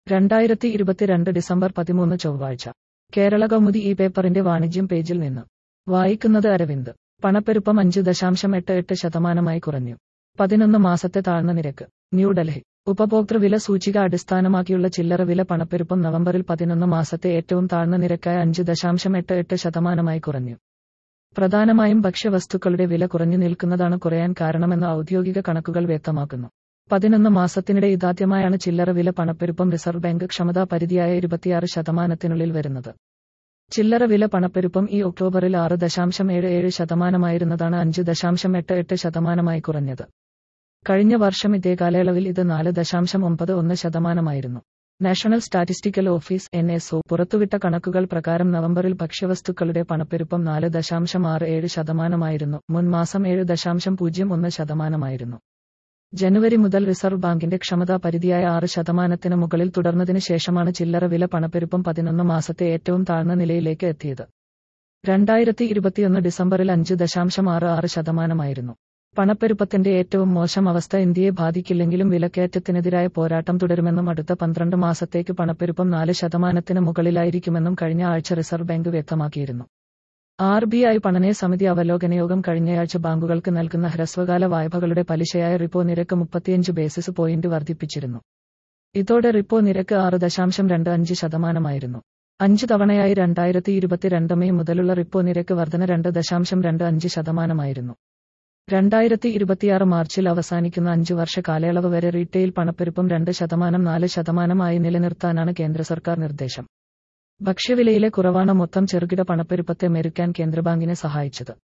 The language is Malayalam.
രണ്ടായിരത്തി ഇരുപത്തിരണ്ട് ഡിസംബർ പതിമൂന്ന് ചൊവ്വാഴ്ച കേരള കൗമുദി ഈ പേപ്പറിന്റെ വാണിജ്യം പേജിൽ നിന്ന് വായിക്കുന്നത് അരവിന്ദ് പണപ്പെരുപ്പം അഞ്ച് ദശാംശം എട്ട് എട്ട് ശതമാനമായി കുറഞ്ഞു പതിനൊന്ന് മാസത്തെ താഴ്ന്ന നിരക്ക് ന്യൂഡൽഹി ഉപഭോക്തൃ വില സൂചിക അടിസ്ഥാനമാക്കിയുള്ള ചില്ലറ വില പണപ്പെരുപ്പം നവംബറിൽ പതിനൊന്ന് മാസത്തെ ഏറ്റവും താഴ്ന്ന നിരക്കായ അഞ്ച് ദശാംശം എട്ട് എട്ട് ശതമാനമായി കുറഞ്ഞു പ്രധാനമായും ഭക്ഷ്യവസ്തുക്കളുടെ വില കുറഞ്ഞു നിൽക്കുന്നതാണ് കുറയാൻ കാരണമെന്ന് ഔദ്യോഗിക കണക്കുകൾ വ്യക്തമാക്കുന്നു പതിനൊന്ന് മാസത്തിനിടെ ഇതാദ്യമായാണ് ചില്ലറ വില പണപ്പെരുപ്പം റിസർവ് ബാങ്ക് ക്ഷമതാ പരിധിയായ ഇരുപത്തിയാറ് ശതമാനത്തിനുള്ളിൽ വരുന്നത് ചില്ലറ വില പണപ്പെരുപ്പം ഈ ഒക്ടോബറിൽ ആറ് ദശാംശം ഏഴ് ഏഴ് ശതമാനമായിരുന്നതാണ് അഞ്ച് ദശാംശം എട്ട് എട്ട് ശതമാനമായി കുറഞ്ഞത് കഴിഞ്ഞ വർഷം ഇതേ കാലയളവിൽ ഇത് നാല് ദശാംശം ഒമ്പത് ഒന്ന് ശതമാനമായിരുന്നു national statistical office N S O പുറത്തുവിട്ട കണക്കുകൾ പ്രകാരം നവംബറിൽ ഭക്ഷ്യവസ്തുക്കളുടെ പണപ്പെരുപ്പം നാല് ദശാംശം ആറ് ഏഴ് ശതമാനമായിരുന്നു മുൻ മാസം ഏഴ് ദശാംശം പൂജ്യം ഒന്ന് ശതമാനമായിരുന്നു ജനുവരി മുതൽ റിസർവ് ബാങ്കിന്റെ ക്ഷമതാ പരിധിയായ ആറ് ശതമാനത്തിന് മുകളിൽ തുടർന്നതിന് ശേഷമാണ് ചില്ലറ വില പണപ്പെരുപ്പം പതിനൊന്ന് മാസത്തെ ഏറ്റവും താഴ്ന്ന നിലയിലേക്ക് എത്തിയത് രണ്ടായിരത്തി ഇരുപത്തിയൊന്ന് ഡിസംബറിൽ അഞ്ച് ദശാംശം ആറ് ആറ് ശതമാനമായിരുന്നു പണപ്പെരുപ്പത്തിന്റെ ഏറ്റവും മോശം അവസ്ഥ ഇന്ത്യയെ ബാധിക്കില്ലെങ്കിലും വിലക്കയറ്റത്തിനെതിരായ പോരാട്ടം തുടരുമെന്നും അടുത്ത പന്ത്രണ്ട് മാസത്തേക്ക് പണപ്പെരുപ്പം നാല് ശതമാനത്തിന് മുകളിലായിരിക്കുമെന്നും കഴിഞ്ഞ ആഴ്ച റിസർവ് ബാങ്ക് വ്യക്തമാക്കിയിരുന്നു ആർ ബി ഐ പണനയ സമിതി അവലോകന യോഗം കഴിഞ്ഞയാഴ്ച ബാങ്കുകൾക്ക് നൽകുന്ന ഹ്രസ്വകാല വായ്പകളുടെ പലിശയായ റിപ്പോ നിരക്ക് മുപ്പത്തിയഞ്ച് ബേസിസ് പോയിന്റ് വർദ്ധിപ്പിച്ചിരുന്നു ഇതോടെ റിപ്പോ നിരക്ക് ആറ് ദശാംശം രണ്ട് അഞ്ച് ശതമാനമായിരുന്നു അഞ്ച് തവണയായി രണ്ടായിരത്തി ഇരുപത്തിരണ്ട് മെയ് മുതലുള്ള റിപ്പോ നിരക്ക് വർധന രണ്ട് ദശാംശം രണ്ട് അഞ്ച് ശതമാനമായിരുന്നു രണ്ടായിരത്തി ഇരുപത്തിയാറ് മാർച്ചിൽ അവസാനിക്കുന്ന അഞ്ച് വർഷ കാലയളവ് വരെ റീറ്റെയിൽ പണപ്പെരുപ്പം രണ്ട് ശതമാനം നാല് ശതമാനമായി നിലനിർത്താനാണ് കേന്ദ്ര സർക്കാർ നിർദ്ദേശം ഭക്ഷ്യവിലയിലെ കുറവാണ് മൊത്തം ചെറുകിട പണപ്പെരുപ്പത്തെ മെരുക്കാൻ കേന്ദ്രബാങ്കിനെ സഹായിച്ചത്